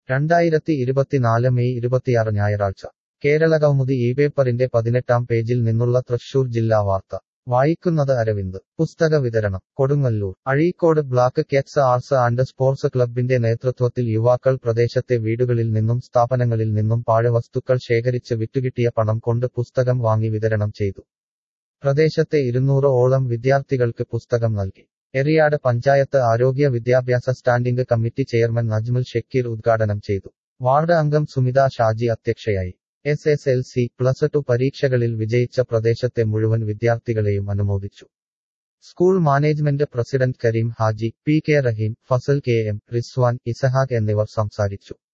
രണ്ടായിരത്തി ഇരുപത്തിനാല് മെയ് ഇരുപത്തിയാറ് ഞായറാഴ്ച കേരള കൗമുദി ഈ പേപ്പറിന്റെ പതിനെട്ടാം പേജിൽ നിന്നുള്ള തൃശൂർ ജില്ലാ വാർത്ത വായിക്കുന്നത് അരവിന്ദ് പുസ്തക വിതരണം Kodungallur Azhikode black cats arts and sports ക്ലബിന്റെ നേതൃത്വത്തിൽ യുവാക്കൾ പ്രദേശത്തെ വീടുകളിൽ നിന്നും സ്ഥാപനങ്ങളിൽ നിന്നും പാഴ്വസ്തുക്കൾ ശേഖരിച്ച് വിറ്റുകിട്ടിയ പണം കൊണ്ട് പുസ്തകം വാങ്ങി വിതരണം ചെയ്തു പ്രദേശത്തെ ഇരുന്നൂറ് ഓളം വിദ്യാർത്ഥികൾക്ക് പുസ്തകം നൽകി എറിയാട് പഞ്ചായത്ത് ആരോഗ്യ വിദ്യാഭ്യാസ standing committee chairman Najmul Shakkeer ഉദ്ഘാടനം ചെയ്തു വാർഡ് അംഗം സുമിത ഷാജി അധ്യക്ഷയായി S S L C plus two പരീക്ഷകളിൽ വിജയിച്ച പ്രദേശത്തെ മുഴുവൻ വിദ്യാർത്ഥികളെയും അനുമോദിച്ചു school management president Kareem Haji P K Raheem Fazal K M Rizwan Isahaq എന്നിവർ സംസാരിച്ചു